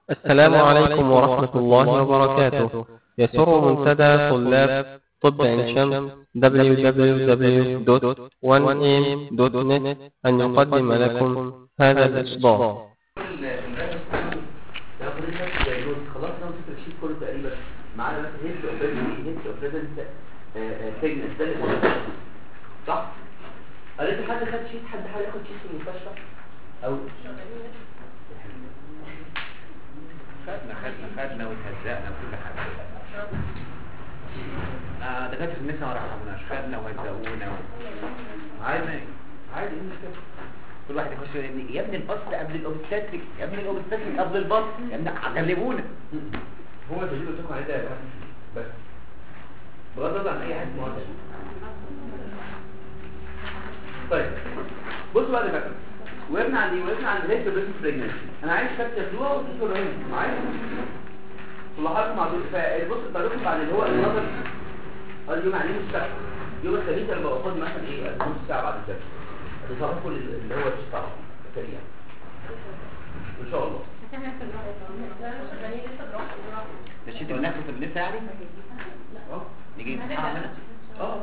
السلام عليكم ورحمة الله وبركاته يسر منتدى طلاب طب عين شمس www.1am.net أن يقدم لكم هذا الإصدار خلاص انا مسكت الشيت كله تقريبا معانا بس هيد اوف هيد اوف بريزنت سيجنال ده اللي موجود. صح قالت لي حد خد شيت حد حد ياخد شيت في المستشفى او خدنا خدنا خدنا وتهزقنا كل حاجه آه دكاتره النساء ما رحموناش خدنا وهزقونا و... عادي عادي ايه المشكله كل واحد يخش يقول لي يا ابني البطن قبل الاوبستاتريك يا ابني الاوبستاتريك قبل البطن يا ابني غلبونا هو اللي قلت لكم عليه ده يا جماعة. بس بغض النظر عن اي حاجه مهندس طيب بصوا بقى دلوقتي وقفنا عند ايه وقفنا عند هيد بريزنت بريجنسي انا عايز كابتن ياخدوها وتشوفوا رهيب معايا صلاحات مع دول فالبص بتاعكم بعد اللي هو النظر اليوم يعني مش سهل يوم الخميس انا ببقى فاضي مثلا ايه نص ساعه بعد الدرس تصرفوا اللي هو الشيء سريع ان شاء الله مشيت الناس في النساء يعني اه نيجي نسمع منها اه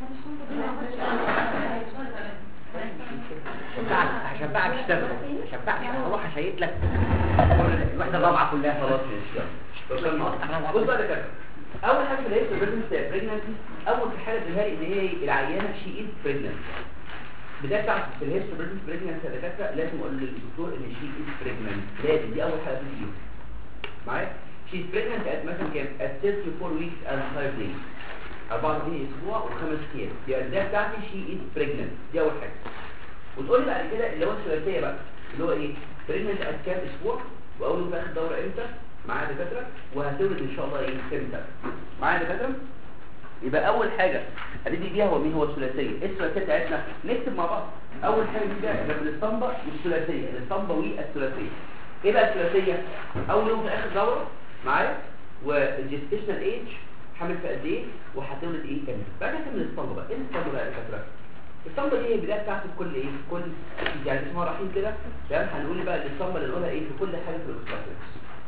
هشبعك هشبعك اشتغل هشبعك هروح اشيك لك الوحده الرابعه كلها خلاص ماشي يلا بص بقى ده كده اول حاجه في الهيست بريجنسي بريجنسي اول حاجه تقولها لي ان هي العيانه شي از بريجننت بدايه بتاعت في الهيست بريجنسي بريجنسي يا دكاتره لازم اقول للدكتور ان شي از بريجننت لازم دي اول حاجه تيجي معايا شي از بريجننت ات مثلا كام ات 34 ويكس اند 5 دايز 24 اسبوع وخمس ايام دي البدايه بتاعتي شي از بريجننت دي اول حاجه وتقول لي بعد كده اللي هو الثلاثيه بقى اللي هو ايه بريجننت ات كام اسبوع واول ما اخد دوره امتى معايا دكاتره وهتولد ان شاء الله ايه امتى معايا دكاتره يبقى اول حاجه هنبتدي بيها هو مين هو الثلاثيه ايه الثلاثيه بتاعتنا نكتب مع بعض اول حاجه دي بقى غير الاسطمبه والثلاثيه الاسطمبه والثلاثيه ايه بقى الثلاثيه اول يوم في اخر دوره معايا والجستيشنال ايج حامل في قد ايه وهتولد ايه امتى بعد كده من الاسطمبه بقى ايه الاسطمبه بقى يا دكاتره الاسطمبه دي هي البدايه بتاعت كل ايه كل يعني اسمها رحيم كده تمام هنقول بقى الاسطمبه اللي نقولها ايه في كل حاجه في الاوبستراكشن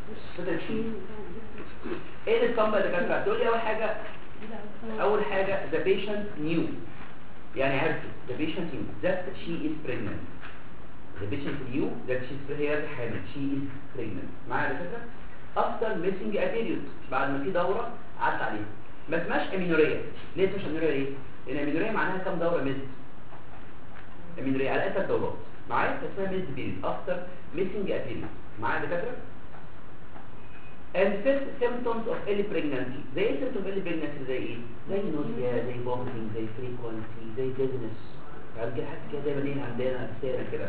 ايه الاسطمبه اللي كانت هتقول لي اول حاجه اول حاجه the patient knew يعني عرفت the patient knew that she is pregnant the patient knew that she is هي حامل she is pregnant معايا يا دكاتره after missing a period بعد ما في دوره عدت عليها ما اسمهاش امينوريا ليه اسمهاش امينوريا ليه؟ لان امينوريا معناها كام دوره مس امينوريا على اساس دورات معايا اسمها مس بيريد after missing a period معايا يا دكاتره and fifth symptoms of early pregnancy زي ايه symptoms of early pregnancy زي ايه زي nausea زي vomiting زي frequency زي dizziness يعني كده حاسس كده زي ما نيجي عندنا سيرة كده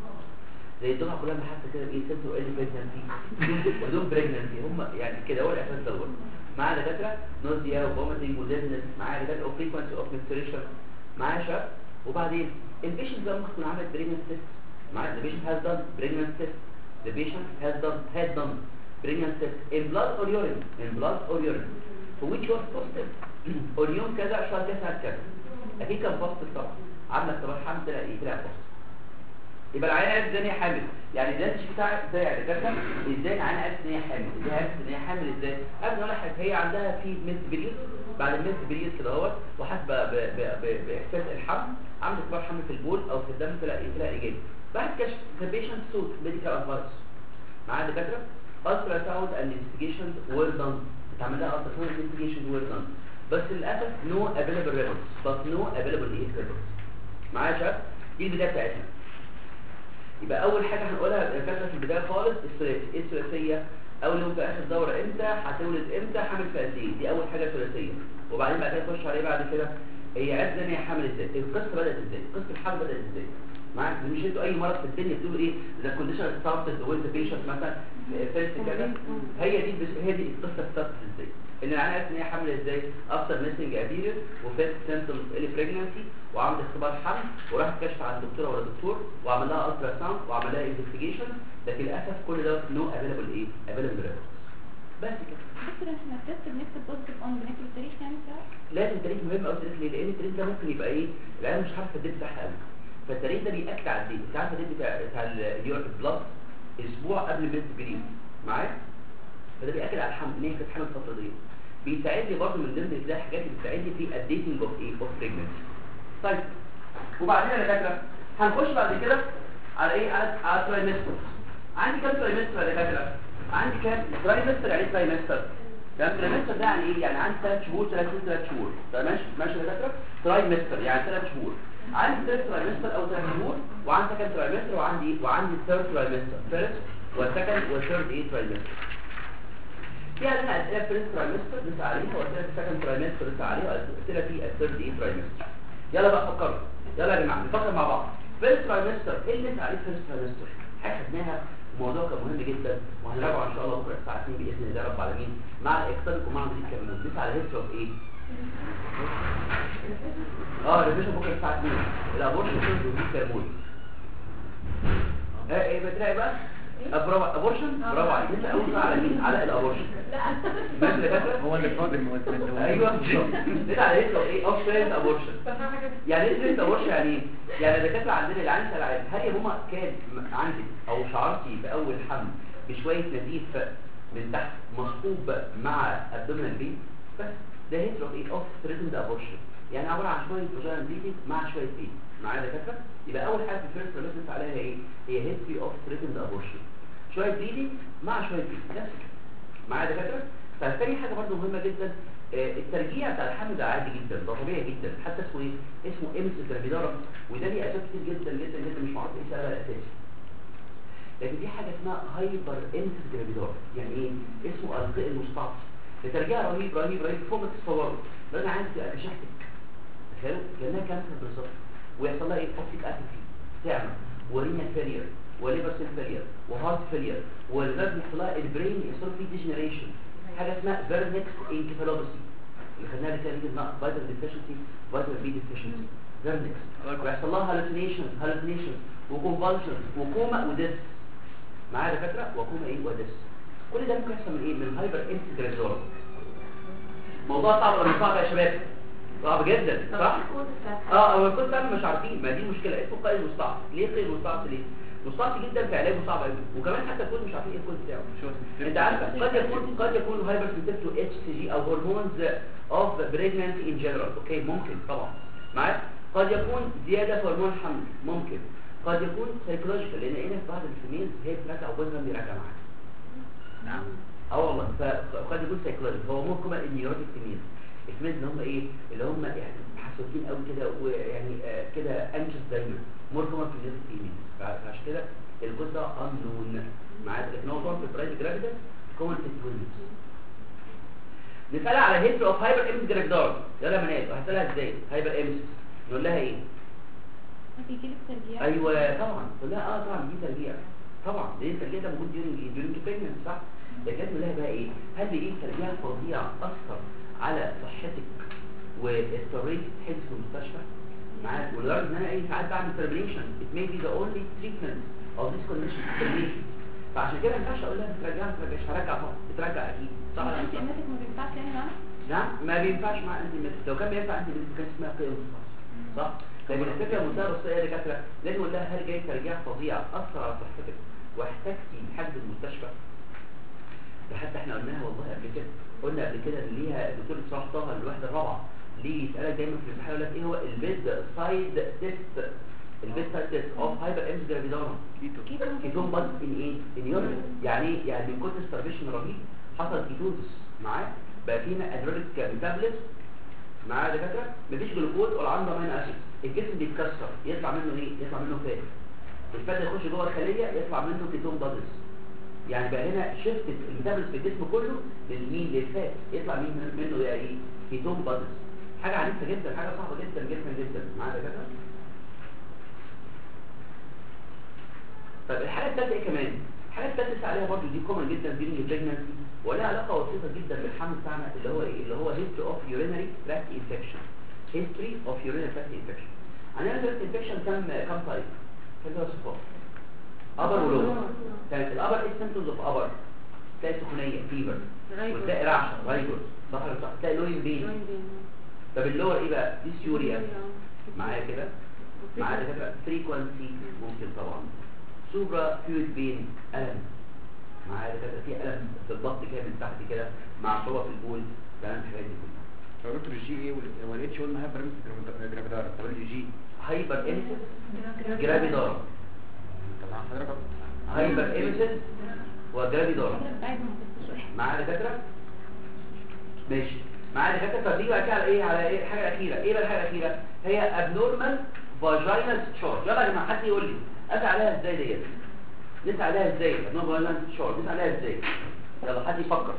زي الدفعه كلها حاسه كده بايه symptoms of early pregnancy ودول pregnancy هم يعني كده هو الاحساس دوت مع دكاتره nausea وvomiting ودizziness معايا دكاتره frequency of menstruation معايا شاب وبعدين البيشنت ده ممكن يكون عامل pregnancy test معايا the patient has done pregnancy test the patient has done had done pregnant test in blood or urine in blood or urine for which was positive اليوم كذا شهر كذا كذا اكيد كان positive طبعا عامله اختبار حمل طلع ايه طلع positive يبقى العيان عرفت ان هي حامل يعني ده الشيء بتاع ازاي يعني ده ازاي العيان عرفت ان هي حامل ازاي عرفت ان هي حامل ازاي قبل ولا حاجه هي عندها في ميس بريود بعد الميس بريود كده اهوت وحاسبه باحساس الحمل عملت اختبار حمل في البول او في الدم طلع ايه طلع ايجابي بعد كشف the patient suit medical advice معايا دكاتره ultrasound and investigations were done اتعمل لها ultrasound and investigations were done بس للاسف no available records but no available ايه records معايا يا شباب دي البدايه بتاعتنا يبقى اول حاجه هنقولها فاكره في البدايه خالص الثلاثي ايه الثلاثيه اول يوم في اخر دوره امتى هتولد امتى حامل في قد ايه دي اول حاجه ثلاثيه وبعدين بعد كده نخش عليه بعد كده هي عرفت ان هي حامل ازاي القصه بدات ازاي قصه الحمل بدات ازاي معاك مش انتوا اي مرض في الدنيا بتقولوا ايه ذا كونديشن ستارتد وين ذا بيشنت مثلا فيرست كده هي دي بس هي دي القصه ستارتد ازاي ان العيان عرفت ان هي حامل ازاي افتر ميسنج ا بيريود وفيرست سيمبتومز الي بريجنسي وعملت اختبار حمل وراحت كشف عند دكتوره ولا دكتور وعمل لها الترا ساوند وعمل لها انفستيجيشن لكن للاسف كل ده نو افيلبل ايه افيلبل ريكوردز بس كده دكتور احنا التست بنكتب بوزيتيف اون بنكتب التاريخ يعني بتاعه لازم التاريخ مهم قوي التاريخ ليه؟ لان التاريخ ده ممكن يبقى ايه العيال مش عارفه الديت بتاعها قوي فالتاريخ ده بيأكد على الديت انت عارفه الديت بتاع بتاع اليورك بلس اسبوع قبل الميد بريد معايا فده بياكد على الحمل ان هي كانت حامل الفتره دي بيساعدني برضه من ضمن ده الحاجات اللي بتساعدني في الديتنج اوف ايه اوف بريجنسي طيب وبعدين يا دكاتره هنخش بعد كده على ايه على على ترايمستر عندي كام ترايمستر يا دكاتره عندي كام ترايمستر يعني ترايمستر كام ترايمستر ده يعني ايه يعني عندي 3 شهور 3 شهور 3 شهور طيب ماشي ماشي يا دكاتره ترايمستر يعني 3 شهور عندي ثيرد ترايمستر او 3 شهور وعندي سكند ترايمستر وعندي وعندي ثيرد ترايمستر فيرست وسكند وثيرد ايه ترايمستر في عندنا اسئله فيرست ترايمستر لسه عليها واسئله سكند ترايمستر لسه عليها واسئله في الثيرد ايه ترايمستر يلا بقى فكروا يلا يا جماعه نفكر مع بعض فيرست ترايمستر ايه اللي انت عليه فيرست ترايمستر حاجه خدناها الموضوع كان مهم جدا وهنراجعه ان شاء الله بكره الساعه 2 باذن الله رب العالمين مع الاكسل ومع مدير كمان لسه على هيستري اوف ايه اه ريفيشن بكره الساعه 2 الابورشن سيرجري ودي كرمون ايه ايه بتلاقي بقى برافو ابورشن برافو عليك انت اول سؤال على مين على الابورشن ماشي يا دكاتره هو اللي فاضل ما قلت ايوه ليه على ايه ايه اوف تريند ابورشن يعني ايه تريند ابورشن يعني ايه يعني الدكاتره عندنا اللي عندي سلاعات هل يا ماما كان م- عندي او شعرتي باول حمل بشويه نزيف من تحت مصحوب مع ابدومينال بين بس ده هيترو ايه اوف تريند ابورشن يعني عباره عن شويه فاجينال بليدنج مع شويه بين معايا يا دكاتره يبقى اول حاجه في الفيرست ريليشن عليها ايه هي هيستري اوف تريند ابورشن شويه بليدنج مع شويه بين نفس كده معايا يا دكاتره طيب تاني حاجه برضه مهمه جدا آه، الترجيع بتاع الحمل ده عادي جدا ده طبيعي جدا حتى اسمه ايه اسمه امس الجرافيدارا وده ليه اسباب كتير جدا جدا جدا مش معروف ايه سببها الاساسي لكن في حاجه اسمها هايبر امس جرافيدارا يعني ايه اسمه القاء المستعصي ده ترجيع رهيب رهيب رهيب فوق ما تتصوروا ده انا عايز تبقى تشكك تخيلوا كانها كانسر بالظبط ويحصل لها ايه اوبتيك اتروفي تعمى ورينا فيلير وليفر سيل فيلير وهارت فيلير ولذلك بيحصل لها البرين يحصل فيه ديجنريشن حاجه اسمها فيرنكس انكفالوباسي اللي خدناها اللي كانت نقص فيتامين ديفيشنسي فيتامين بي ديفيشنسي فيرنكس ويحصل لها هالوسينيشنز هالوسينيشنز وكونفالشنز وكوما وديس معايا دكاتره وكوما ايه وديس كل ده ممكن يحصل من ايه من هايبر انتجريزورا موضوع صعب ولا مش صعب يا شباب صعب جدا صح اه هو الكود فعلا مش عارفين ما دي المشكله اسمه قيد مستعصي ليه قيد مستعصي ليه مستعصي جدا في علاجه صعب قوي وكمان حتى الكود مش عارفين ايه الكود بتاعه انت عارف قد يكون قد يكون هايبر سنسيتيف تو اتش سي جي او هرمونز اوف بريجننسي ان جنرال اوكي ممكن طبعا معاك قد يكون زياده في هرمون الحمل ممكن قد يكون سايكولوجيكال لان هنا في بعض الفيميلز هي بتراجع وجوزها بيراجع معاها نعم اه والله فقد يكون سايكولوجيكال هو ممكن كمان النيوروتيك فيميلز الفيميلز اللي هم ايه اللي هم يعني حساسين قوي كده ويعني آه كده انشس دايما مور كمان في النيوروتيك فيميلز فعشان كده الجزء ده انون معاك لكن هو طبعا في البرايد جرافيدا كومن في التوينز نسألها على هيستري اوف هايبر امس جراجدار يلا يا منال وهسألها ازاي هايبر امس نقول لها ايه بيجيلك ترجيع ايوه طبعا تقول لها اه طبعا دي ترجيع طبعا دي الترجيع ده موجود ديورنج ايه ديورنج بريجننس صح لكن تقول لها بقى ايه هل بيجي ترجيع فظيع اثر على صحتك واضطريت تحجز في المستشفى معاك ولدرجه ان انا ايه ساعات بعمل termination it may be the only treatment of this condition termination فعشان كده ما ينفعش اقول لها بترجع ما ترجعش هرجع طبعا بترجع اكيد صح ولا انت مش صح؟ امتك ما بينفعش يعني معانا نعم ما بينفعش مع انتي ميديك لو كان بينفع انتي ميديك كان اسمها قيم صح لكن الفكره منتهى البساطه يا دكاتره لازم اقول لها هل جاي ترجيع فظيع اثر على صحتك واحتجتي حجز المستشفى ده حتى احنا قلناها والله قبل كده قلنا قبل كده ان ليها دكتور صلاح طه الوحده الرابعه ليه يسالك دايما في الامتحان يقول لك ايه هو البيد سايد تيست البيد سايد تيست اوف هايبر امس جرافيدانا كيتو كيتون بس ان ايه ان يورين يعني ايه يعني من كتر ستارفيشن رهيب حصل كيتوزس معاه بقى فينا ادرينالين ميتابوليزم معاه دكاتره مفيش جلوكوز ولا عنده امينو اسيد الجسم بيتكسر يطلع منه ايه يطلع منه فات الفات يخش جوه الخليه يطلع منه كيتون بادز يعني بقى هنا شفت الميتابوليزم في الجسم كله للمين للفات يطلع مين منه يا ايه كيتون بادز حاجه عنيفه جدا حاجه صعبه جدا جدا جدا معاه دكاتره طب الحاجه الثالثه ايه كمان الحاجه الثالثه عليها برضه دي كومن جدا during pregnancy ولها علاقه وثيقه جدا بالحمل بتاعنا اللي هو ايه اللي هو history of urinary tract infection history of urinary tract infection عندنا tract infection كم كم طيب كم وصفات upper ولور كانت الابر ايه symptoms of upper تلاقي سخونيه فيبر وتلاقي رعشه رايجور صح ولا صح تلاقي لوين بين طب اللور ايه بقى ديسيوريا معايا كده معايا دكاتره فريكوانسي ممكن طبعا سوبرا فيوت بين ألم معايا دكاتره في الم في الضغط كده من تحت كده مع صعوبه في البول تمام الحاجات دي كلها لو دكتور الجي ايه والاتش قلنا هايبر جرافيدار طب الجي هايبر انسس جرافيدار طبعا حضرتك هايبر انسس وجرافيدار بتاعتهم بس شوية معايا دكاتره ماشي معايا دكاتره فبنيجي بقى كده على ايه على ايه الحاجه الاخيره ايه بقى الحاجه الاخيره هي ابنورمال فاجينال شورت يلا يا جماعه حد يقول لي اسال عليها ازاي ديت نسال عليها ازاي ابنورمال فاجينال شورت نسال عليها ازاي يلا حد يفكر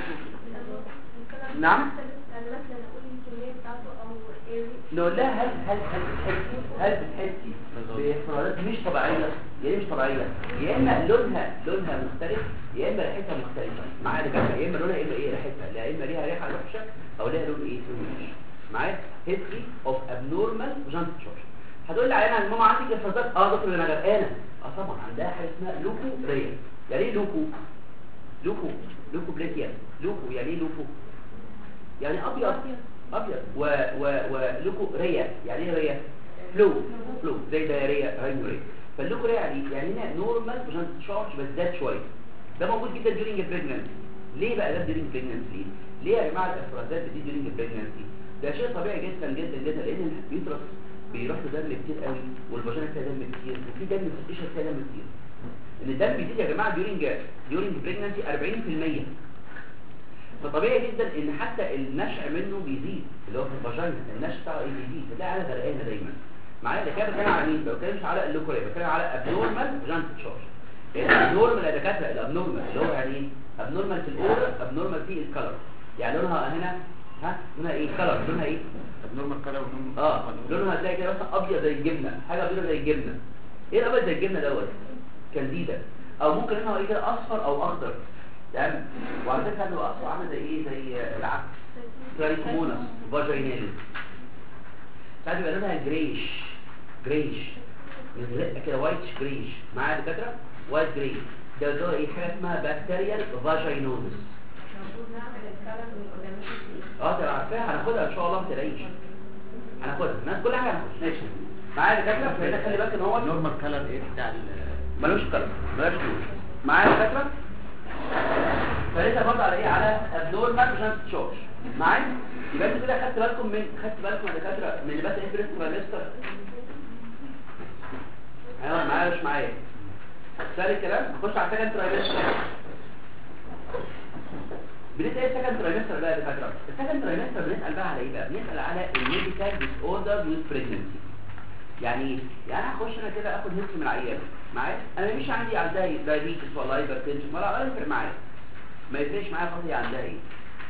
نعم يعني مثلا اقول الكميه بتاعته او ايه نقول لها هل هل هل بتحسي هل بتحسي بافرازات مش طبيعيه يا مش طبيعيه يا اما لونها لونها مختلف يا اما ريحتها مختلفه معايا دكاتره يا اما لونها يا اما ايه ريحتها لا يا اما ليها ريحه وحشه او ليها لون ايه لون وحش معايا هيستري اوف ابنورمال فاجينال تشارج هتقول لي عيانه ماما عندك افرازات اه دكتور انا غرقانه اه طبعا عندها حاجه اسمها لوكو ريا يعني ايه لوكو لوكو لوكو بليتيا لوكو يعني ايه لوكو يعني ابيض ابيض و و ولوكو ريا يعني ايه ريا فلو فلو زي دايريا راينوريا فاللوكو ريا يعني يعني هنا نورمال عشان تشارج بس زاد شويه ده موجود جدا during pregnancy ليه بقى ده during pregnancy ليه يا جماعه الافرازات دي during pregnancy ده شيء طبيعي جدا جدا جدا لان اليوترس بيروح له دم كتير قوي والفاجينا فيها دم كتير وفي دم في القشره فيها دم كتير ان الدم بيزيد يا جماعه during during pregnancy 40% فطبيعي جدا ان حتى النشع منه بيزيد اللي هو في الفاجينا النشع بتاعه ايه بيزيد فتلاقي على غرقانه دايما معايا ده كده بتكلم على مين؟ ما بتكلمش على اللوكوريا بتكلم على ابنورمال جانت تشارج الابنورمال يا دكاتره الابنورمال اللي هو يعني ايه؟ ابنورمال في الاورا ابنورمال في الكلر يعني لونها هنا ها لونها ايه كلر لونها ايه نورمال كلر ونورمال اه لونها هتلاقي كده مثلا ابيض زي الجبنه حاجه ابيض زي الجبنه ايه الابيض زي الجبنه دوت كانديدا او ممكن لونها ايه كده اصفر او اخضر تمام وعلى فكره لو اصفر عامل زي ايه زي العكس ترايكومونس فاجيناليس ساعات بيبقى لونها جريش جريش مزرقه كده وايتش جريش معايا دكاتره وايت جريش ده ده ايه حاجه اسمها بكتيريال فاجينوزس اه تبقى عارفاها هناخدها ان شاء الله ما تلاقيش هناخدها الناس كل حاجه هناخدها ماشي معايا دكاتره فهنا خلي بالك ان هو نورمال كلر ايه بتاع ال ملوش كلام ملوش لون معايا دكاتره فلسه برضه على ايه على ابنورمال جانت تشارج معايا يبقى انتوا كده خدت بالكم من خدت بالكم يا دكاتره من اللي بس ايه بريست ترايمستر ايوه معايا مش معايا سهل الكلام نخش على السكند ترايمستر بنسال ايه السكند ترايمستر بقى يا دكاتره السكند ترايمستر بنسال بقى على ايه بقى بنسال على الميديكال ديس اوردر ويز بريجنسي يعني ايه؟ يعني هخش انا كده اخد هيستوري من العيان معايا انا مش عندي عندها دايابيتس ولا هايبرتنشن ولا ولا يفرق معايا ما يفرقش معايا خالص هي عندها ايه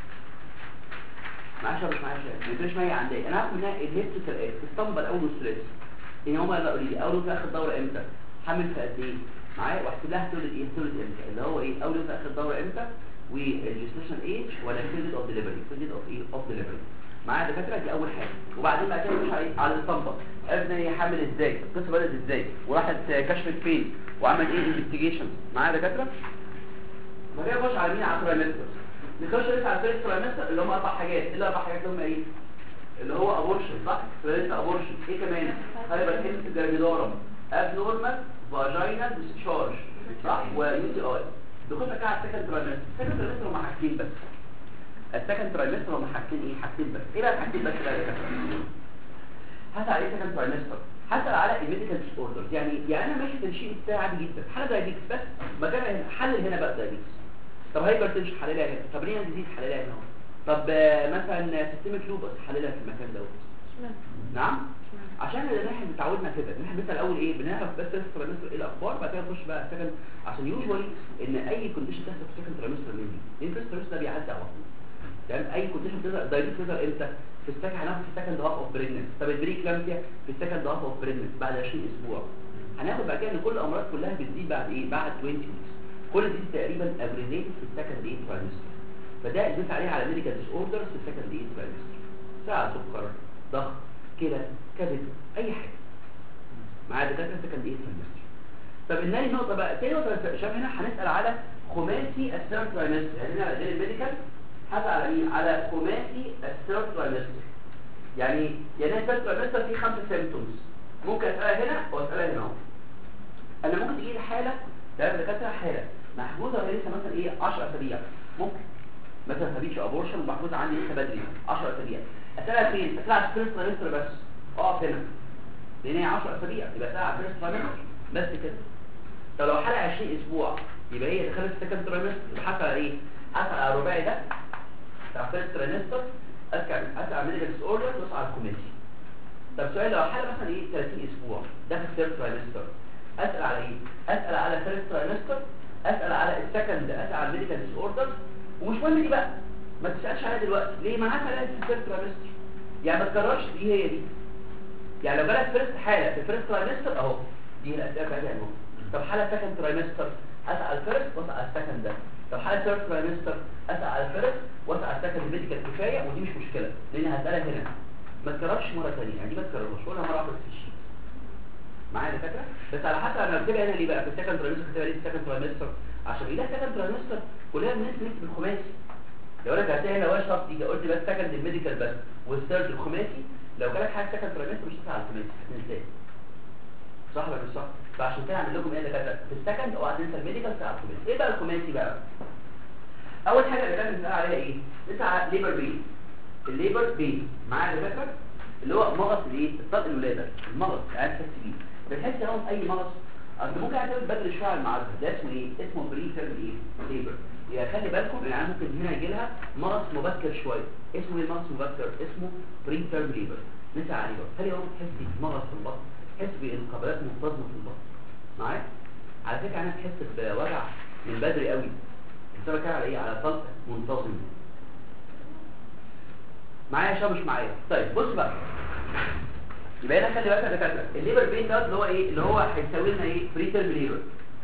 معايا شرط معايا شرط ما يفرقش معايا هي عندها ايه انا هاخد منها الهيستوري الايه اسطمبة الاول والثلاثي ان هما اللي قولي لي اول يوم في اخر دوره امتى حامل في قد ايه معايا واحسب لها تولد ايه تولد امتى اللي هو ايه اول يوم في اخر دوره امتى والجستيشن ايج ولا بيريد اوف ديليفري بيريد اوف ايه اوف ديليفري معايا دكاتره دي اول حاجه وبعدين بقى كده نخش على إيه؟ على الاسطمبه عرفنا هي حامل ازاي القصه بدات ازاي وراحت كشفت فين وعمل ايه انفستيجيشن معايا دكاتره ما كده نخش على مين على الترايمستر نخش لسه على الفيرست ترايمستر اللي هم اربع حاجات ايه الاربع حاجات اللي هم ايه اللي هو ابورشن صح فيرست ابورشن ايه كمان هيبقى كلمه جرافيدورم ابنورمال فاجينال ديسشارج صح ويو تي اي نخش كده على السكند ترايمستر السكند ترايمستر هم حاجتين بس السكند ترايمستر هم حاجتين ايه حاجتين بس ايه بقى الحاجتين بس بقى يا دكاتره هسأل عليه سكند ترايمستر هسأل على الميديكال ديس اوردرز يعني يعني انا ماشي تنشيط بتاعي عادي جدا حاله دايابيتس بس مكانها هنا حلل هنا بقى دايابيتس طب هايبرتنشن حللها هنا طب رينال ديزيز حللها هنا اهو. طب آه، مثلا سيستميك لوبس حللها في المكان دوت نعم عشان اللي احنا اتعودنا كده ان احنا بنسال اول ايه بنعرف بس لسه ترايمستر ايه الاخبار بعد كده نخش بقى سكند عشان يوجوالي ان اي كونديشن تحصل في سكند ترايمستر مني لان الفيرست ترايمستر ده بيعدي على طول تمام اي كونديشن تظهر دايبيت تظهر امتى في السكند هناخد في السكند هاف اوف بريجننس طب البري كلامسيا في السكند هاف اوف بريجننس بعد 20 اسبوع هناخد بعد كده ان كل الامراض كلها بتزيد بعد ايه بعد 20 ويكس كل دي تقريبا ابريزيت في السكند ايه ترايمستر فده اديت عليه على ميديكال ديس اوردرز في السكند ايه ترايمستر ساعه سكر ضغط كلى كبد اي حاجه مع دكاتره سكند ايه ترايمستر طب النهاية نقطة بقى تاني نقطة شباب هنا هنسأل على خماسي الثيرد ترايمستر يعني هنا غير الميديكال هسأل على مين؟ على خماسي الثيرد ترايمستر يعني يعني الثيرد ترايمستر فيه خمسة سيمتومز ممكن أسألها هنا وأسألها هنا اهو. أنا ممكن تجي لي حالة ده دكاترة حالة محجوزه وهي لسه مثلا ايه 10 اسابيع ممكن مثلا هبيتش ابورشن ومحجوزه عندي لسه بدري 10 اسابيع اسالها فين اسالها على الفيرست ترايمستر بس اقف هنا لان هي 10 اسابيع يبقى اسالها على الفيرست ترايمستر بس كده طب لو حلقه 20 اسبوع يبقى هي دخلت السكند ترايمستر يبقى حتى على ايه اسال على الرباعي ده بتاع الفيرست ترايمستر اسال اسال على ميديكال ديس اوردر واسال على الكوميتي طب سؤال لو حاله مثلا ايه 30 اسبوع ده في الثيرد ترايمستر اسال على ايه اسال على الثيرد ترايمستر اسال على السكند اسال على الميديكال ديس اوردر ومش مهم دي بقى ما تسالش عليها دلوقتي ليه ما عارفه لها في الثيرد ترايمستر يعني ما تكررش دي هي دي يعني لو جالك فيرست حاله في الفيرست ترايمستر اهو دي الاسئله بتاعتها اهو طب حاله سكند ترايمستر اسال على الفيرست واسال على السكند ده طب حاله ثيرد ترايمستر اسال على الفيرست واسال على السكند ميديكال كفايه ودي مش مشكله لان هسالها هنا ما تكررش مره ثانيه يعني دي ما تكررش ولا مره واحده في الشيت معايا يا دكاتره بس على حسب انا بكتبها هنا ليه بقى في السكند ترايمستر كتبها ليه السكند ترايمستر عشان ايه السكند ترايمستر كلها الناس نكتب الخماسي لو انا كتبت هنا واش شرط دي قلت بس سكند الميديكال بس والثيرد الخماسي لو جالك حاجه سكند ترايمستر مش هتسال على الخماسي هتنساه صح ولا مش صح فعشان كده اعمل لكم ايه يا دكاتره في السكند اوعى تنسى الميديكال سال على الخماسي ايه بقى الخماسي بقى اول حاجه اللي لازم نسال عليها ايه نسال على ليبر بين الليبر بين معايا يا دكاتره اللي هو مغص الايه الطلق الولاده المغص قاعد تحس بيه بتحس اهو في اي مغص اصل ممكن اعتمد بدري شويه على المعرفه ده اسمه ايه اسمه بري تيرم ايه ليبر يعني خلي بالكم يعني ممكن هنا يجي لها مغص مبكر شويه اسمه ايه مغص مبكر اسمه بري تيرم ليبر نسعى عليه بقى خلي اهو تحس بمغص في البطن تحس بانقباضات منتظمه في البطن معايا على فكره انا تحس بوجع من بدري قوي بسبب كده على ايه على طلق منتظم معايا شو مش معايا طيب بص بقى يبقى هنا خلي بالك يا دكاتره الليبر بين ده اللي هو ايه اللي هو هيساوي لنا ايه بري تيرم ليبر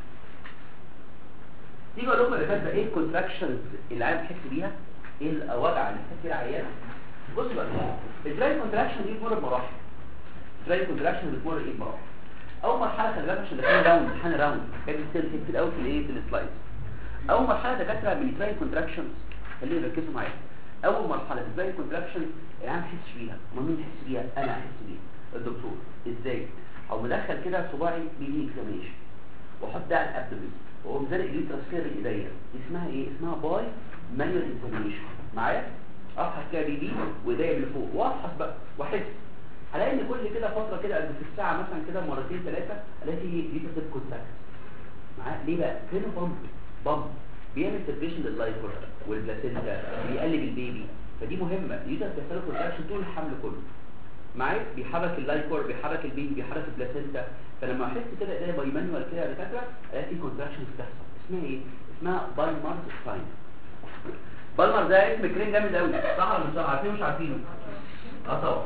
تيجي اقول لكم يا دكاتره ايه الكونتراكشنز اللي عايز تحس بيها ايه الوجع اللي تحس بيها العيان بص بقى الدراي كونتراكشن دي بتمر بمراحل الدراي كونتراكشن بتمر ايه بمراحل اول مرحله خلي بالك عشان داخلين راوند امتحان راوند كان بيصير في الاول في الايه في السلايدز اول مرحله دكاتره من الدراي كونتراكشنز خلينا نركزوا معايا اول مرحله ازاي كونتراكشن العيان يحس بيها امال مين يحس بيها انا احس بيها الدكتور ازاي او مدخل كده صباعي بيدي اكزامينشن واحط ده على الابدومين واقوم زارق اليوترس كده بايديا دي اسمها ايه اسمها باي مانيوال اكزامينشن معايا افحص كده بايدي وايديا من فوق وافحص بقى واحس هلاقي ان كل كده فتره كده قد في الساعه مثلا كده مرتين ثلاثه الاقي اليوترس كونتراكت معايا ليه بقى كانه بامب بامب بيعمل سيرفيشن لللايكور والبلاسينتا بيقلب البيبي فدي مهمه اليوترس بيحصل له كونتراكشن طول الحمل كله معايا بيحرك اللايكور بيحرك البيبي بيحرك البلاسينتا فلما احس كده الاقي باي مانوال كده يا دكاتره الاقي في كونتراكشن بتحصل اسمها ايه اسمها بالمر ساين بالمر ده اسم كريم جامد قوي صح ولا مش صح عارفينه مش عارفينه اه طبعا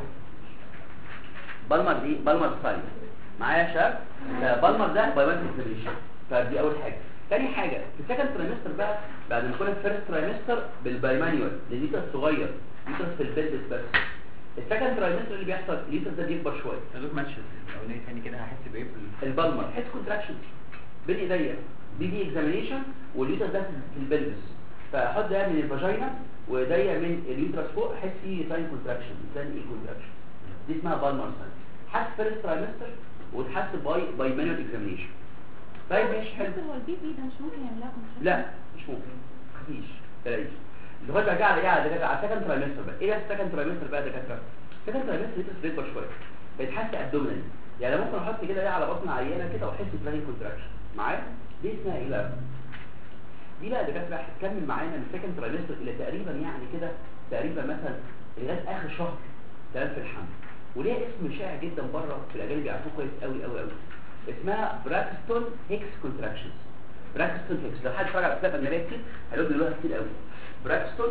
بالمر دي بالمر ساين معايا يا شباب ده بالمر ده باي مانوال فدي اول حاجه تاني حاجة في السكند ترايمستر بقى بعد ما كنا في الفيرست ترايمستر بالبايمانيوال الليتر صغير ليتر في البلبس بس السكند ترايمستر اللي بيحصل الليتر ده بيكبر شوية دوك ماتش الاولاني ثاني كده هحس بايه في البالمر حس كونتراكشن بين ايديا دي دي اكزامينيشن والليتر ده في البلبس فاحط ده من الفاجينا وايديا من اليوترس فوق احس فيه ساين كونتراكشن ساين ايه كونتراكشن دي اسمها بالمر ساين حس فيرست ترايمستر وتحس باي بايمانيوال اكزامينيشن طيب ماشي حلو هو البي بي ده مش ممكن يعملها كونتراكشن لا مش ممكن مفيش بلاش لغايه بقى على ايه على دكاتره على السكند ترايمستر بقى ايه السكند ترايمستر بقى دكاتره السكند ترايمستر لسه بيكبر شويه بيتحس ابدومينال يعني ممكن احط كده ايه على بطن عيانه كده واحس بلاقي كونتراكشن معايا دي اسمها ايه بقى دي بقى دكاتره هتكمل معانا من السكند ترايمستر الى تقريبا يعني كده تقريبا مثلا لغايه اخر شهر تمام في الحمل وليها اسم شائع جدا بره في الاجانب بيعرفوه كويس قوي قوي قوي اسمها براكستون هيكس كونتراكشنز براكستون هيكس لو حد اتفرج على افلام اجنبيه كتير هيقول دلوقتي كتير قوي براكستون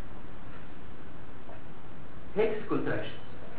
هيكس كونتراكشنز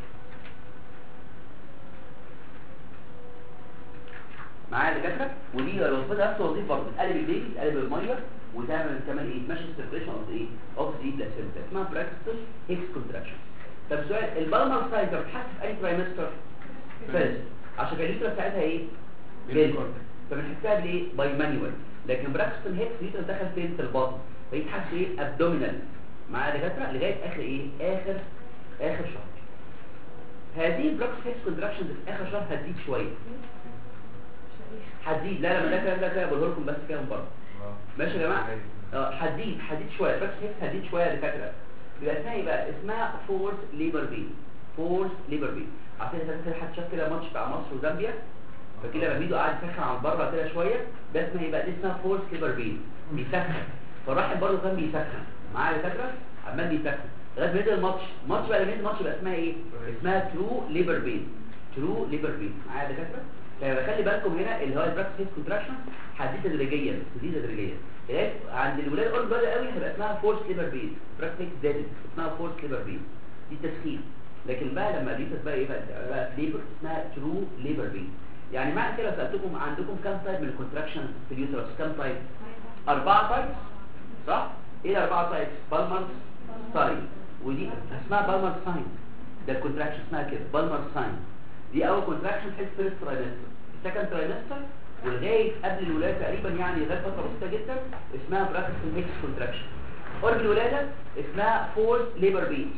معايا دكاتره ودي وظيفتها نفس وظيفه برضه تقلب البيبي تقلب الميه وتعمل كمان ايه تمشي السيركيشن اوف ايه اوف دي بلاسينتا اسمها براكستون هيكس كونتراكشن طب سؤال البالمر سايد بتحس في اي ترايمستر فيرست عشان كان الليتر بتاعتها ايه جلد فبنحسها بالايه باي مانيوال لكن براكستون هيكس الليتر دخل فين في البطن فيتحس ايه ابدومينال مع دكاتره لغايه اخر ايه اخر اخر شهر هذه البراكستون هيكس كونتراكشنز في اخر شهر هتزيد شويه هتزيد لا لا ما ده كلام ده كده بقوله لكم بس كده من بره ماشي يا جماعه اه حديد حديد شويه بس هيك حديد شويه يا دكاتره يبقى اسمها ايه بقى اسمها فورس ليبر بين فورس ليبر بين عارفين اذا كده حد شاف كده ماتش بتاع مصر وزامبيا فكده لما ميدو قاعد يسخن عن بره كده شويه ده اسمها ايه بقى دي اسمها فورس ليبر بين بيسخن فالراحل برضه كان بيسخن معايا يا دكاتره عمال بيسخن لغايه ما ينزل الماتش الماتش بقى لما ينزل الماتش يبقى اسمها ايه اسمها ترو ليبر بين ترو ليبر بين معايا يا دكاتره فيبقى خلي بالكم هنا اللي هو البراكتس هيد كونتراكشن هتزيد تدريجيا تزيد تدريجيا لغايه عند الولاد اول بدأ قوي هيبقى اسمها فورس ليبر بين براكتس زادت اسمها فورس ليبر بين دي تسخين لكن بقى لما ريفت بقى ايه بقى, بقى ليبر اسمها ترو ليبر بين يعني معنى كده لو سالتكم عندكم كام تايب من الكونتراكشن في اليوترس كام تايب اربعه تايبس صح ايه الاربعه تايبس بالمر ساين ودي اسمها بالمر ساين ده الكونتراكشن اسمها كده بالمر ساين دي اول كونتراكشن في الفيرست ترايمستر السكند ترايمستر ولغايه قبل الولاده تقريبا يعني لغايه فتره بسيطه جدا اسمها براكتس ميكس كونتراكشن قرب الولاده اسمها فورس ليبر بيت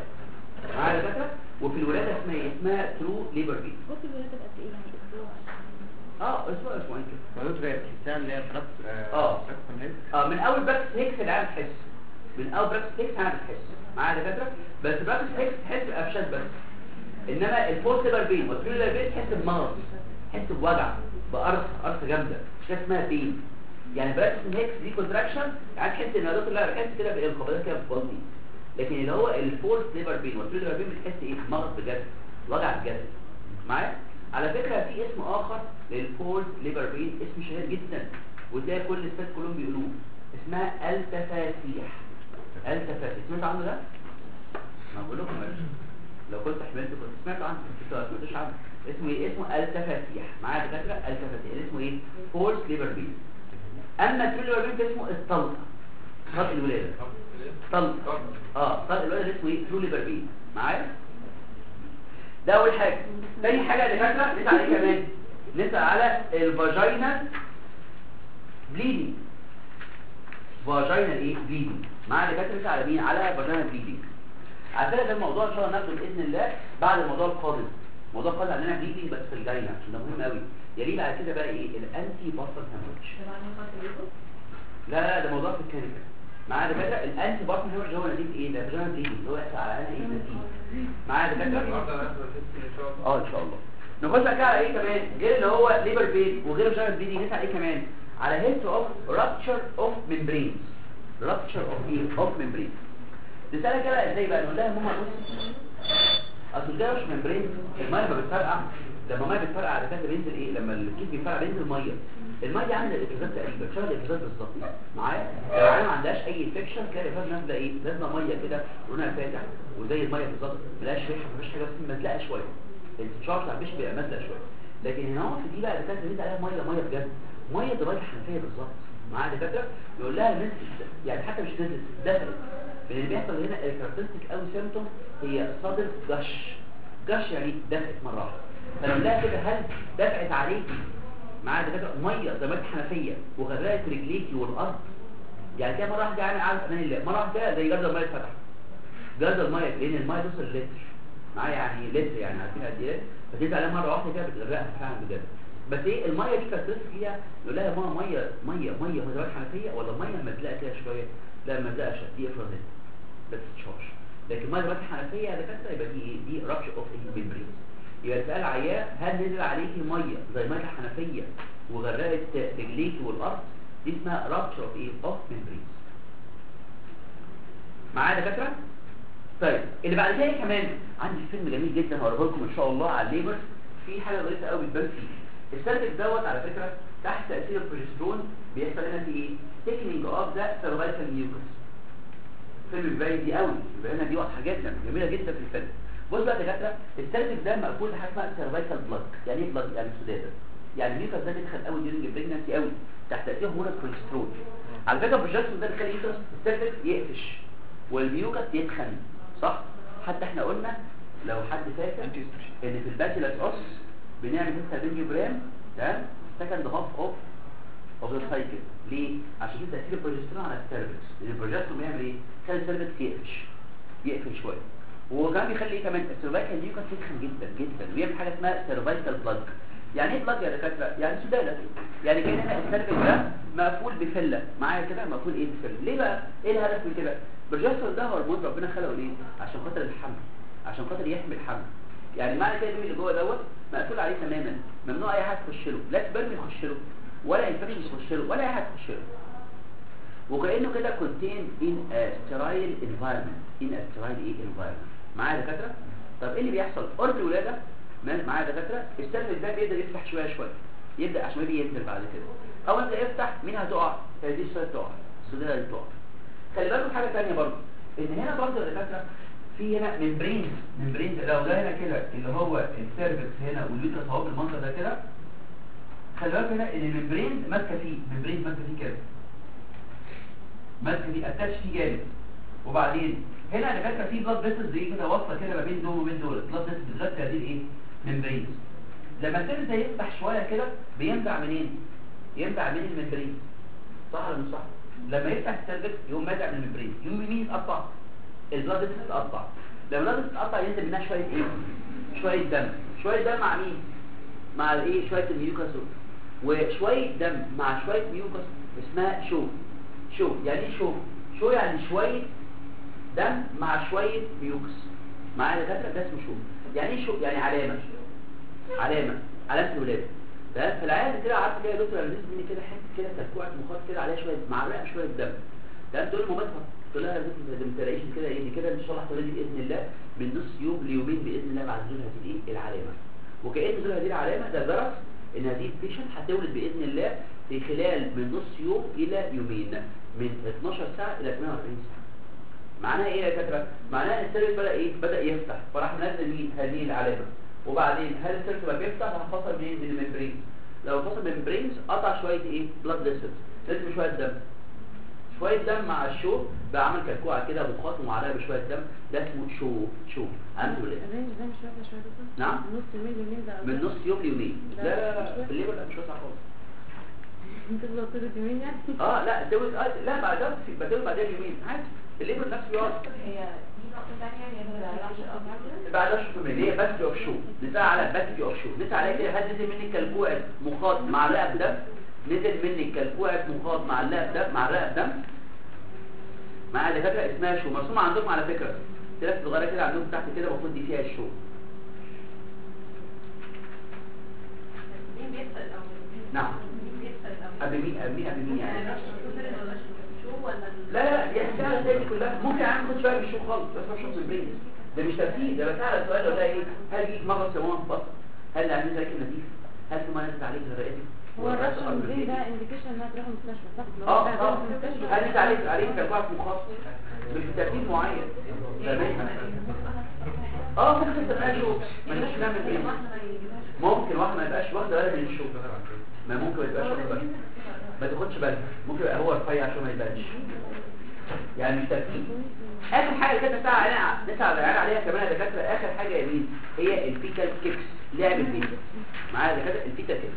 معايا يا دكاتره وفي الولاده اسمها ايه اسمها ترو ليبر بيت بص الولادة قد ايه يعني اسبوع اه اسبوع اسبوعين كده ملوش غير تحسها اللي هي براكس آه. براكس هيك اه من اول براكتس هيكس العيال تحس من اول براكتس هيكس العيال تحس معايا يا دكاتره بس براكتس هيكس تحس بقفشات بس انما الفورس ليبر بين والترو ليبر بين تحس بمرض تحس بوجع بقرص قرصه جامده مش حاجة اسمها بين يعني براكتس هيكس دي كونتراكشن يعني تحس ان الدكتور لا بحس كده بالانقباضات كده في بطني لكن اللي هو الفورس ليبر بين والترو ليبر بين بتحس ايه بمرض بجد وجع بجد معايا على فكره في اسم اخر للفورس ليبر بين اسم شهير جدا وده كل الستات كلهم بيقولوه اسمها التفاسيح التفاسيح سمعت عنه ده؟ ما بقول لكم يا باشا. لو كنت حملت كنت سمعت عنه انتوا ما سمعتوش عنه اسمه ايه اسمه التفاسيح معايا دكاتره التفاسيح اسمه ايه فورس ليبر بين اما الترو ليبر بين اسمه الطلقه طلق الولاده طلق اه طلق الولاده اسمه ايه ترو ليبر بين معايا ده اول حاجه تاني حاجه يا دكاتره نسال على ايه كمان نسال على الفاجينا بليدنج فاجينا ايه بليدنج معايا يا دكاتره نسال على مين على فاجينا بليدنج على فكره ده الموضوع ان شاء الله ناخده باذن الله بعد الموضوع القادم الموضوع القادم عندنا بليدنج بس في الجايه عشان ده مهم قوي يليه بعد كده بقى ايه الانتي بارتن هيموريدج لا لا ده موضوع في الكلينيكال معايا دكاتره الانتي بارتن هيموريدج هو نتيجه ايه ده فاجينا بليدنج اللي هو يحصل على انا ايه نتيجه معايا دكاتره اه ان شاء الله نخش بقى كده على ايه كمان غير اللي هو ليبر بين وغير جاينت بيدي نسال ايه كمان على هيست اوف رابتشر اوف ممبرينز رابتشر اوف ايه اوف ممبرينز نسالها كده ازاي بقى نقول لها ماما بص اصل ده مش ممبرين الميه ما بتفرقع لما الميه بتفرقع على فكره بينزل ايه لما الكيس بيفرقع بينزل ميه الميه دي عامله الافرازات تقريبا شبه الافرازات بالظبط معايا لو العيال ما عندهاش اي انفكشن تلاقي الافراز نازله ايه نازله ميه كده لونها فاتح وزي الميه بالظبط ملهاش ريحه مفيش حاجه بس مزلقه شويه الشعر بتاع البيش بيبقى مزلق شويه لكن هنا هو في دي بقى دكاتره بينزل عليها ميه ميه بجد ميه دي ميه حنفيه بالظبط معايا دكاتره يقول لها نزلت يعني حتى مش نزلت دخلت من اللي بيحصل هنا الكاركترستيك قوي سيمتوم هي صدر جش جش يعني دفعت مره واحده فلو لها كده هل دفعت عليكي معايا دكاتره ميه زي ما حنفيه وغرقت رجليكي والارض يعني كده مره واحده يعني عارف امان الله مره واحده زي جرد الميه اتفتح جرد الميه لان الميه توصل لتر معايا يعني لتر يعني عارفين قد ايه فتنزل عليها مره واحده كده بتغرقها فعلا بجد بس ايه الميه دي كانت فيها يقول لها ماما ميه ميه ميه ميه حنفيه ولا ميه مزلقه كده شويه لا مزلقه شويه دي افرازات بس تشارج لكن ميه دلوقتي حنفيه يا دكاتره يبقى دي ايه دي رابش اوف ميمبرينز يبقى سأل عيان هل نزل عليكي ميه زي ميه الحنفيه وغرقت رجليكي والارض دي اسمها رابش اوف ايه اوف ميمبرينز معايا يا دكاتره طيب اللي بعد كده كمان عندي فيلم جميل جدا هوريه لكم ان شاء الله على الليبر في حاجه ظريفه قوي بتبان فيه السيرفكس دوت على فكره تحت تاثير البروجسترون بيحصل هنا في ايه تيكنينج اوف ذا سيرفايكال ميوكس فيلم باين دي قوي يبقى هنا دي واضحه جدا جميله جدا في الفيلم بص بقى يا دكاتره السيرفكس ده مقفول بحاجه اسمها سيرفايكال بلاك يعني ايه بلاك يعني سداده يعني الميوكس ده بيدخل قوي ديورنج البريجنسي قوي تحت تاثير هرمون الكوليسترول على فكره البروجسترون ده بيخلي يوترس السيرفكس يقفش والميوكس يتخن صح حتى احنا قلنا لو حد فاكر ان في الباكيلاس اوس بنعمل لسه بنجي برام تمام سكند هاف اوف اوف ذا سايكل ليه عشان كده تاثير البروجسترون على السيرفكس لان البروجسترون بيعمل ايه خلي السيرفكس يقفش يقفل شويه وكمان بيخلي ايه كمان السيرفايكال ميوكس يتخن جدا جدا ويعمل حاجه اسمها سيرفايكال بلاج يعني ايه بلاج يا دكاتره يعني سداله يعني كان هنا السيرفكس ده مقفول بفله معايا كده مقفول ايه بفله ليه بقى ايه الهدف من كده البروجسترون ده هرمون ربنا خلقه ليه عشان خاطر الحمل عشان خاطر يحمي الحمل يعني معنى كده البيبي اللي جوه دوت مقفول عليه تماما ممنوع اي حاجه تخش له لا سبرم يخش له ولا انفكشن يخش له ولا اي حاجه تخش له وكانه كده contained in a sterile environment in a sterile ايه environment معايا يا دكاتره طب ايه اللي بيحصل قرب الولاده ما- معايا يا دكاتره السيرفس ده بيبدا يفتح شويه شويه يبدا عشان يبدا ينزل بعد كده اول ما يبدأ يفتح مين هتقع هذه السيرفس تقع السوداء دي تقع خلي بالكم حاجه ثانيه برضه ان هنا برضه يا دكاتره في هنا ممبرين ممبرين لو ده هنا كده اللي هو السيرفكس هنا واليوترس اهو بالمنظر ده كده خلي بالك هنا ان الممبرين ماسكه فيه ممبرين ماسكه فيه كده ماسكه فيه اتاتش فيه جامد وبعدين هنا انا فاكره في بلاد فيسلز دي كده واصله كده ما بين دول وبين دول بلاد فيسلز بتغطي هذه الايه ممبرين لما السيرفس ده يفتح شويه كده بينبع منين ينبع من الممبرين صح ولا مش صح لما يفتح السيرفكس يقوم مادع من الممبرين يقوم مين يتقطع البلاد فيسلز تتقطع لما البلاد فيسلز تتقطع ينزل منها شويه ايه شويه دم شويه دم مع مين مع الايه شويه الميوكاس وشويه دم مع شويه ميوكاس اسمها شو شو يعني ايه شو شو يعني شويه دم مع شويه ميوكس معايا يا دكاتره ده اسمه شو يعني ايه شو يعني علامه علامه علامه الولاده تمام فالعيال كده عارف كده يا دكتور انا نزل مني كده حته كده تكوعه مخاط كده عليها شويه معلقه شويه دم تمام تقول لمامتها تقول لها يا دكتور ده ما تلاقيش كده ايه دي كده ان شاء الله هتولدي باذن الله من نص يوم ليومين باذن الله بعد ظهور هذه الايه العلامه وكأن ظهور هذه العلامه ده جرس ان هذه البيشنت هتولد باذن الله في خلال من نص يوم الى يومين من 12 ساعه الى 48 ساعه معناها ايه يا دكاتره معناها ان السيرفس بدا ايه بدا يفتح فراح منزل مين هذه العلامه وبعدين هل السيرفس بقى بيفتح راح فصل منين من الممبرين لو فصل من الممبرينز قطع شويه ايه بلاد فيسلز لازم شويه دم شويه دم مع الشو بقى عمل كلكوعه كده مخاط ومعلقه بشويه دم ده اسمه شو شو عنده ولاده الرينج ده مش واحدة شوية دكتور؟ نعم. نص يومين يومين ده من نص يوم ليومين لا لا، لا مش لا واسع. في الليبر لا مش واسع خالص انت تفضل طول يومين يعني اه لا الدول آه لا بعد ده في بدل بعدها يومين عادي الليبر نفسه بيقعد هي دي نقطة تانية هي ما بتعرفش أصلا بعد اشهر من اللي هي باتري اوف شو نسال على باتري اوف شو نسال عليها كده هل نزل منك كلكوعه مخاط معلقه بدم نزل منك كلكوعه مخاط معلقه بدم معلقه بدم مع دكاتره اسمها شو مرسومه عندكم على فكره ثلاث صغيره كده عندكم تحت كده المفروض دي فيها الشو مين بيسأل الأول؟ نعم. مين بيسأل الأول؟ قبل مين قبل مين قبل مين يعني يعني رش الكسر ولا شو ولا ال- لا لا دي اسئله زي دي كلها ممكن اعمل خد شويه بالشو خالص بس مش شخص البريد ده مش ترتيب ده بسأل سؤال ولا ايه هل جيك مره سموه في بطن هل عامل زي نزيف هل في ميه نزلت عليك غرقتك هو الرش الروتين ده انديكيشن انها تروح المستشفى صح؟ لو اه رايح اه المستشفى هل انت عليك عليك كلكوعه مخاط مش بترتيب معين تمام اه ممكن تبقى شو مالناش نعمل ايه ممكن واحد ما يبقاش واخد بالها من الشو ما ممكن ما يبقاش واخد بالها ما تاخدش بالك ممكن يبقى هو رفيع عشان ما يبانش يعني مش ترتيب اخر حاجه كده ساعه عليها نسعى العيال عليها كمان يا دكاتره اخر حاجه يا مين هي الفيتال كيكس لعب الفيتال معايا يا دكاتره الفيتال كيكس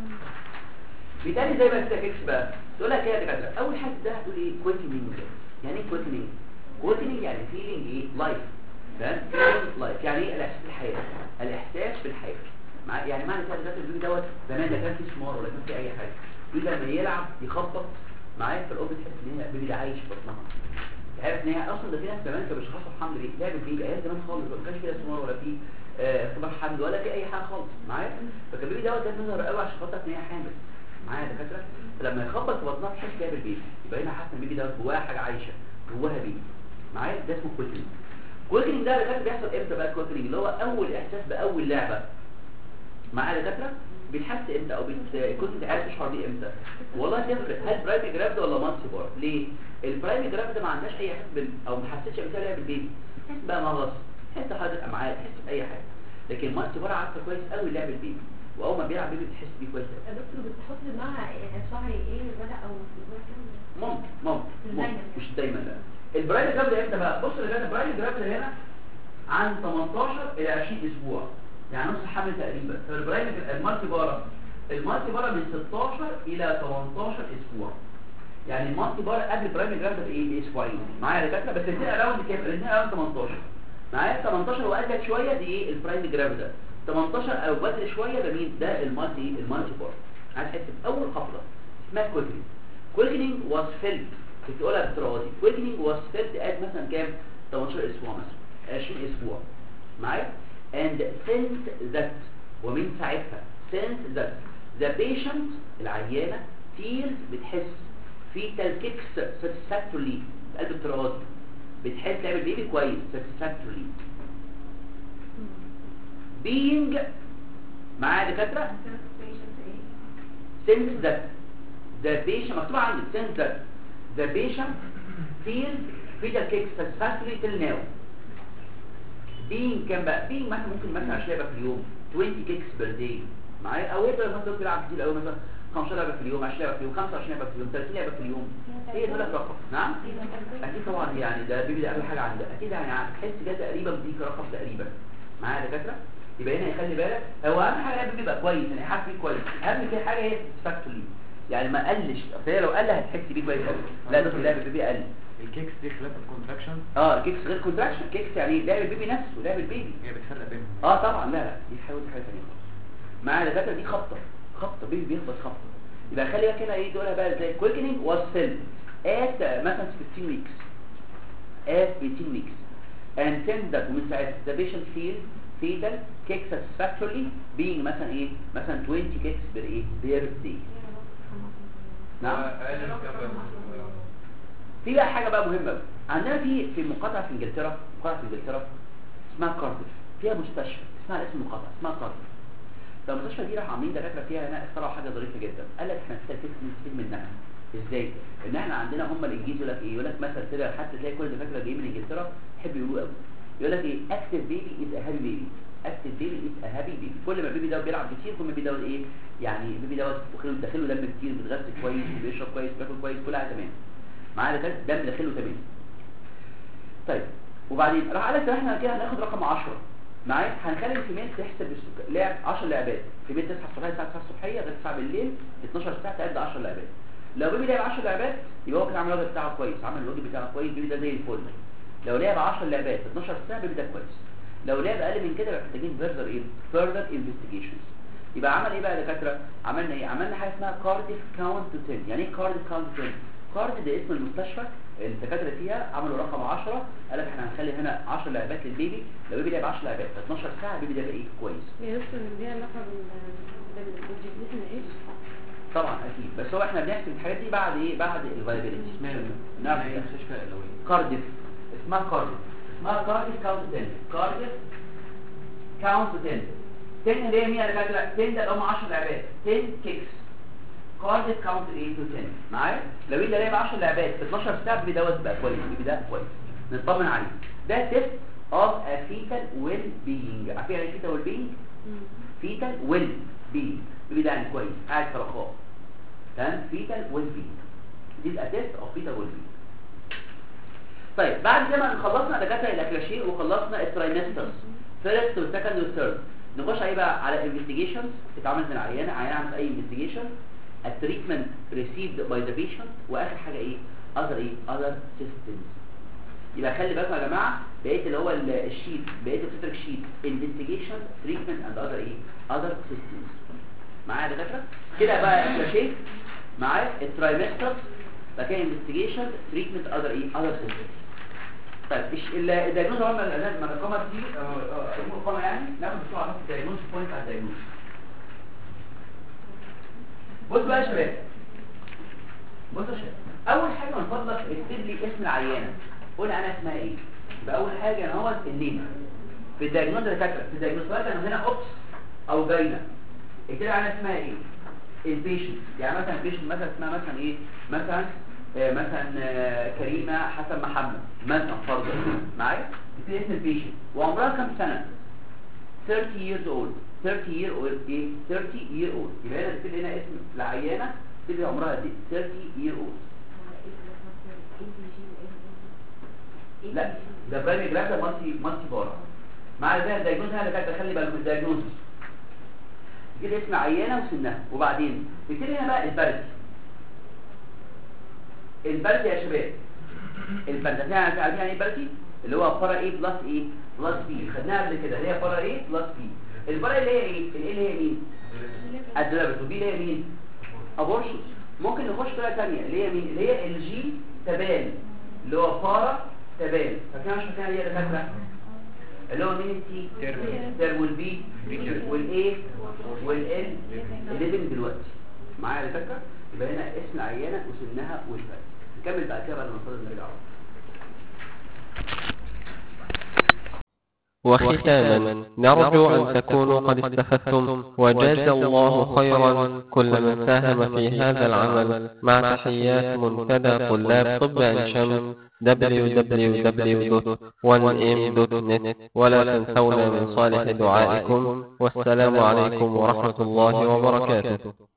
بالتالي زي ما الفيتال كيكس بقى تقول لك ايه يا دكاتره اول حاجه ده هتقول ايه كويتنينج يعني ايه كويتنينج كويتنينج يعني فيلينج ايه لايف فاهم فيلينج لايف يعني ايه الاحساس بالحياه الاحساس بالحياه مع يعني معنى كده دكاتره الفيديو دوت زمان لا كان في سمار ولا كان في اي حاجه الفيديو لما يلعب يخبط معايا في الام تحس ان هي البيبي ده عايش في بطنها عارف ان هي اصلا ده في ناس زمان كانوا بيشخصوا الحمل بيه لعب بيه ايام زمان خالص ما كانش فيه سمار ولا فيه آه، اختبار حمل ولا في اي حاجه خالص معايا فكان البيبي دوت ده بيظهر قوي عشان خاطر ان هي حامل معايا يا دكاتره فلما يخبط في بطنها تحس لعب البيبي يبقى هنا حاسه ان البيبي دوت جواه حاجه عايشه جواها بيبي معايا ده اسمه كويكنينج كويكنينج ده يا دكاتره بيحصل امتى بقى الكويكنينج اللي هو اول احساس باول لعبه معايا يا دكاتره بيتحس امتى او بت... كنت عارف تشعر بيه امتى والله تفرق هل برايمي جرافت ولا مالتي بار ليه البرايمي جرافت ما عندناش اي حس بال... او ما حسيتش قبل كده لعب البيبي تحس بقى مغص تحس حاجه امعاء تحس باي حاجه لكن المالتي بار عارفه كويس قوي لعب البيبي واول ما بيلعب بيبي بتحس بيه كويس قوي يا دكتور بتحط معاها شعر ايه ورقة او ورقة ممكن ممكن, مش ممكن. دايما. مش دايما لا البرايمي جرافت امتى بقى بص اللي البرايمي جرافت هنا عن 18 الى 20 اسبوع يعني نص حمل تقريبا فالبرايمي المالتي بارا المالتي بارا من 16 الى 18 اسبوع يعني المالتي بارا قبل البرايمي جرافت بايه باسبوعين معايا يا دكاتره بس الاثنين اراوند كام الاثنين اراوند 18 معايا 18 واجل شويه دي ايه البرايمي جرافت ده 18 او بدري شويه ده مين ده المالتي المالتي بار هتحس باول خفضه اسمها كويكنينج كويكنينج واز فيلد بتقولها بالطريقه دي كويكنينج واز فيلد ات مثلا كام 18 اسبوع مثلا 20 اسبوع معايا and since that ومن ساعتها since that the patient العيانه feels بتحس fetal kicks satisfactorily قلب الطريقه دي بتحس لعب البيبي كويس satisfactorily being معايا دكاتره since that the patient مكتوب عندي since that the patient feels fetal kicks satisfactorily till now being كام بقى being مثلا ممكن مثلا 10 لعبه في اليوم 20 كيكس بير داي معايا او يقدر مثلا يلعب كتير قوي مثلا 15 لعبه في اليوم 10 لعبه في اليوم 25 لعبه في اليوم 30 لعبه في اليوم هي دول رقم نعم اكيد طبعا يعني ده بيبي ده اقل حاجه عنده اكيد يعني هتحس ده تقريبا بيديك رقم تقريبا معايا يا دكاتره يبقى هنا يخلي بالك هو اهم حاجه البيبي يبقى كويس يعني حاسس بيه كويس اهم كده حاجه هي ساتسفاكتوري يعني ما قلش اصل هي لو قل هتحس بيه كويس قوي لا ده لعب البيبي قل الكيكس دي خلاف الكونتراكشن اه كيكس غير كونتراكشن كيكس يعني لعب البيبي نفسه لعب البيبي هي بتفرق بينهم اه طبعا لا لا دي حاجه حاجه ثانيه خالص مع الدكاتره دي خبطه خبطه بيبي بيخبط خبطه يبقى خلي بالك هنا ايه دولها بقى زي كويكنينج واز فيل ات مثلا 15 ويكس ات 18 ويكس and since that ومن ساعتها the patient feels fetal kick satisfactorily being مثلا ايه مثلا 20 kicks per ايه per day نعم في بقى حاجه بقى مهمه قوي عندنا في في مقاطعه في انجلترا مقاطعه في انجلترا اسمها كارديف فيها مستشفى اسمها اسم المقاطعه اسمها كارديف فالمستشفى دي راح عاملين دكاتره فيها هنا اخترعوا حاجه ظريفه جدا قال لك احنا نستفيد نستفيد منها ازاي ان احنا عندنا هم الانجليز يقول لك ايه يقول لك مثلا كده حتى تلاقي كل الدكاتره جايين من انجلترا يحبوا يقولوا قوي يقول لك ايه اكتف بيبي از ا هابي بيبي اكتف بيبي از ا هابي بيبي كل ما البيبي ده بيلعب كتير كل ما البيبي ده ايه يعني البيبي دوت داخله داخله دم كتير بيتغذى كويس بيشرب كويس بياكل كويس كل حاجه تمام معاه ده دم داخله تمام طيب وبعدين راح قال لك احنا كده هناخد رقم 10 معايا هنخلي الفيميل تحسب السك... لعب 10 لعبات الفيميل تصحى الصبح الساعه 9 الصبحيه لغايه 9 بالليل 12 ساعه تعد 10 لعبات لو بيبي لعب 10 لعبات يبقى هو كده عمل الواجب بتاعه كويس عمل الواجب بتاعه كويس البيبي ده زي الفل لو لعب 10 لعبات 12 ساعه البيبي ده كويس لو لعب اقل من كده يبقى محتاجين فيرذر ايه فيرذر انفستيجيشنز يبقى عمل ايه بقى يا دكاتره عملنا ايه عملنا حاجه اسمها كارديف كاونت تو 10 يعني ايه كارديف كاونت تو 10 كارد ده اسم المستشفى الدكاتره فيها عملوا رقم 10 قال لك احنا هنخلي هنا 10 لعبات للبيبي لو البيبي لعب 10 لعبات في 12 ساعه البيبي ده يبقى ايه كويس هي نفس اللي ليها علاقة بال بالجديد ايش طبعا اكيد بس هو احنا بنحسب الحاجات دي بعد ايه بعد الفايبيليتي اسمها نعم اسمها ايه المستشفى الاوليه كارديف اسمها كارديف اسمها كارديف كاونت 10 كارديف كاونت 10 10 اللي هي مين يا دكاتره 10 ده اللي هم 10 لعبات 10 كيكس كارديف كاونت 8 تو 10 معايا لو انت لعب 10 لعبات في 12 ساعه البيبي دوت بقى كويس البيبي ده كويس نطمن عليه ده تيست اوف ا فيتال ويل بينج عارفين يعني فيتال ويل بينج فيتال ويل بينج البيبي ده يعني كويس قاعد في رخاء تمام فيتال ويل بينج دي بقى تيست اوف فيتال ويل بينج طيب بعد كده ما خلصنا دكاتره الاكلاشيه وخلصنا الترايمسترز فيرست وسكند وثيرد نخش ايه بقى على انفستيجيشنز تتعمل من العيانه عيانه عملت اي انفستيجيشن التريتمنت received by the patient واخر حاجه ايه other ايه other systems يبقى خلي بالكم يا جماعه بقيت اللي هو ال- الشيت بقيت الفيترك شيت investigation treatment and other ايه other systems معايا يا دكاتره كده بقى الكلاشيه معايا الترايمستر بعد كده investigation treatment other ايه other systems طيب إيش- ال- الدايجنوز هو لما الرقمه دي الرقمه يعني ناخد بسرعه ناخد الدايجنوز بوينت على الدايجنوز بص بقى يا شباب بص يا شباب اول حاجه من فضلك اكتب لي اسم العيانه قول انا اسمها ايه يبقى اول حاجه ان هو النيم في الدايجنوز اللي فاكره في الدايجنوز بقى كان هنا اوبس او باينه اكتب لي انا اسمها ايه البيشنت يعني مثلا البيشنت مثلا اسمها مثلا ايه مثلا آه مثلا آه كريمه حسن محمد مثلا فرضا معايا اكتب اسم البيشنت وعمرها كام سنه 30 years old 30 year old ايه 30 year old يبقى هنا نكتب هنا اسم العيانه تبقى عمرها قد ايه 30 year old لا ده برايمري جراف ده مالتي مالتي بار مع ذلك الدايجنوز هنا اللي كانت خلي بالك من الدايجنوز كده اسم عيانه وسنها وبعدين نكتب هنا بقى البرد البرد يا شباب البرد هنا عارفين يعني ايه بردي اللي هو فرا ايه بلس ايه بلس بي خدناها قبل كده اللي هي فرا ايه بلس بي البارا اللي هي ايه الايه اللي هي مين الدلابس وبي اللي هي مين ابورشن ممكن نخش طريقه ثانيه اللي هي مين اللي هي الجي تبان اللي هو بارا تبان فاكرين مش فاكرين هي فاكره اللي هو مين التي تيرم والبي والايه والال الليفنج دلوقتي معايا يا فاكره يبقى هنا اسم العيانه وسنها والفرق نكمل بعد كده بعد ما نخلص نرجع وختاما نرجو أن تكونوا قد استفدتم وجاز الله خيرا كل من ساهم في هذا العمل مع تحيات منتدى طلاب طب عين شمس www.1m.net ولا تنسونا من صالح دعائكم والسلام عليكم ورحمة الله وبركاته